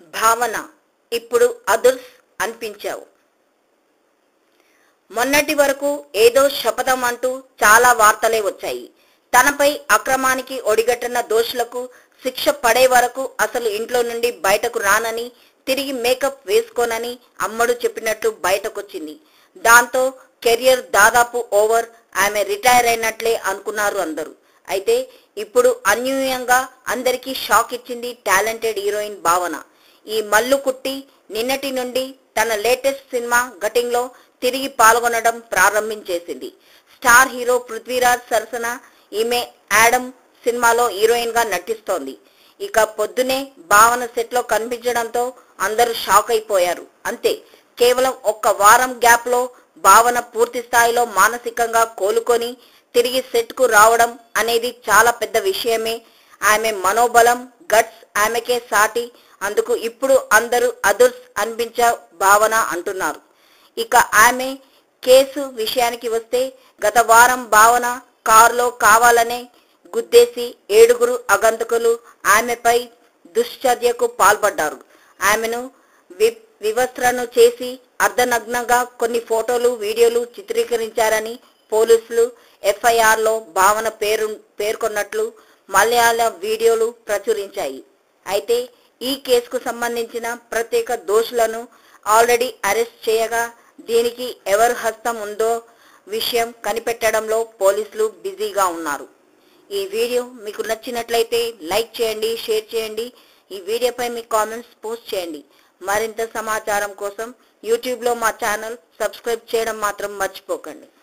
భావన ఇప్పుడు అదుర్స్ అనిపించావు మొన్నటి వరకు ఏదో శపథం అంటూ చాలా వార్తలే వచ్చాయి తనపై అక్రమానికి ఒడిగట్టిన దోషులకు శిక్ష పడే వరకు అసలు ఇంట్లో నుండి బయటకు రానని తిరిగి మేకప్ వేసుకోనని అమ్మడు చెప్పినట్లు బయటకొచ్చింది దాంతో కెరియర్ దాదాపు ఓవర్ ఆమె రిటైర్ అయినట్లే అనుకున్నారు అందరూ అయితే ఇప్పుడు అన్యూయంగా అందరికీ షాక్ ఇచ్చింది టాలెంటెడ్ హీరోయిన్ భావన ఈ మల్లు కుట్టి నిన్నటి నుండి తన లేటెస్ట్ సినిమా గటింగ్ లో తిరిగి పాల్గొనడం ప్రారంభించేసింది స్టార్ హీరో పృథ్వీరాజ్ సరసన ఈమె యాడమ్ సినిమాలో హీరోయిన్ గా నటిస్తోంది ఇక పొద్దునే భావన సెట్ లో కనిపించడంతో అందరూ షాక్ అయిపోయారు అంతే కేవలం ఒక్క వారం గ్యాప్ లో భావన పూర్తి స్థాయిలో మానసికంగా కోలుకొని తిరిగి సెట్ కు రావడం అనేది చాలా పెద్ద విషయమే ఆమె మనోబలం గట్స్ ఆమెకే సాటి అందుకు ఇప్పుడు అందరూ అదుర్స్ అనిపించ భావన అంటున్నారు ఇక ఆమె కేసు విషయానికి వస్తే గత వారం భావన కారులో కావాలనే గుద్దేసి ఏడుగురు అగంతకులు ఆమెపై దుశ్చర్యకు పాల్పడ్డారు ఆమెను వి- వివస్త్రను చేసి అర్ధనగ్నంగా కొన్ని ఫోటోలు వీడియోలు చిత్రీకరించారని పోలీసులు ఎఫ్ఐఆర్ లో భావన పేరు పేర్కొన్నట్లు మలయాళ వీడియోలు ప్రచురించాయి అయితే ఈ కేసుకు సంబంధించిన ప్రత్యేక దోషులను ఆల్రెడీ అరెస్ట్ చేయగా దీనికి ఎవరు హస్తం ఉందో విషయం కనిపెట్టడంలో పోలీసులు బిజీగా ఉన్నారు ఈ వీడియో మీకు నచ్చినట్లయితే లైక్ చేయండి షేర్ చేయండి ఈ వీడియోపై మీ కామెంట్స్ పోస్ట్ చేయండి మరింత సమాచారం కోసం యూట్యూబ్లో మా ఛానల్ సబ్స్క్రైబ్ చేయడం మాత్రం మర్చిపోకండి